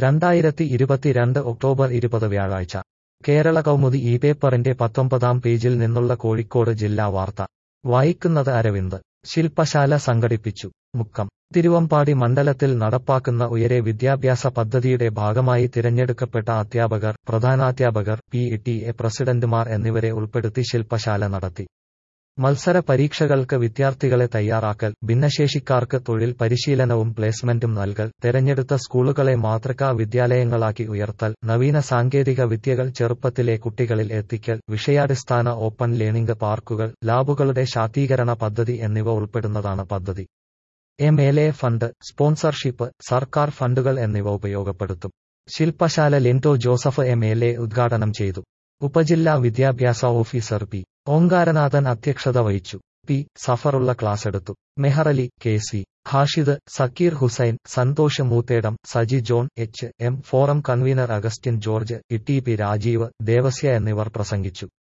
രണ്ടായിരത്തി ഇരുപത്തിരണ്ട് ഒക്ടോബർ ഇരുപത് വ്യാഴാഴ്ച കേരള കൗമുദി ഈ പേപ്പറിന്റെ പത്തൊമ്പതാം പേജിൽ നിന്നുള്ള കോഴിക്കോട് ജില്ലാ വാർത്ത വായിക്കുന്നത് അരവിന്ദ് ശില്പശാല സംഘടിപ്പിച്ചു മുക്കം തിരുവമ്പാടി മണ്ഡലത്തിൽ നടപ്പാക്കുന്ന ഉയരെ വിദ്യാഭ്യാസ പദ്ധതിയുടെ ഭാഗമായി തിരഞ്ഞെടുക്കപ്പെട്ട അധ്യാപകർ പ്രധാനാധ്യാപകർ പി ടി എ പ്രസിഡന്റുമാർ എന്നിവരെ ഉൾപ്പെടുത്തി ശില്പശാല നടത്തി മത്സര പരീക്ഷകൾക്ക് വിദ്യാർത്ഥികളെ തയ്യാറാക്കൽ ഭിന്നശേഷിക്കാർക്ക് തൊഴിൽ പരിശീലനവും പ്ലേസ്മെന്റും നൽകൽ തെരഞ്ഞെടുത്ത സ്കൂളുകളെ മാതൃകാ വിദ്യാലയങ്ങളാക്കി ഉയർത്തൽ നവീന സാങ്കേതിക വിദ്യകൾ ചെറുപ്പത്തിലെ കുട്ടികളിൽ എത്തിക്കൽ വിഷയാടിസ്ഥാന ഓപ്പൺ ലേണിംഗ് പാർക്കുകൾ ലാബുകളുടെ ശാക്തീകരണ പദ്ധതി എന്നിവ ഉൾപ്പെടുന്നതാണ് പദ്ധതി M L A fund sponsorship സർക്കാർ ഫണ്ടുകൾ എന്നിവ ഉപയോഗപ്പെടുത്തും ശില്പശാല Lindo Joseph M L A ഉദ്ഘാടനം ചെയ്തു ഉപജില്ലാ വിദ്യാഭ്യാസ ഓഫീസർ പി ഓങ്കാരനാഥൻ അധ്യക്ഷത വഹിച്ചു പി സഫറുള്ള ക്ലാസ് എടുത്തു Meharali K C Hashid Sakkir Hussain Santhosh Moothedam Saji John H M forum convener Augustine George E T P Rajeev Devasya എന്നിവർ പ്രസംഗിച്ചു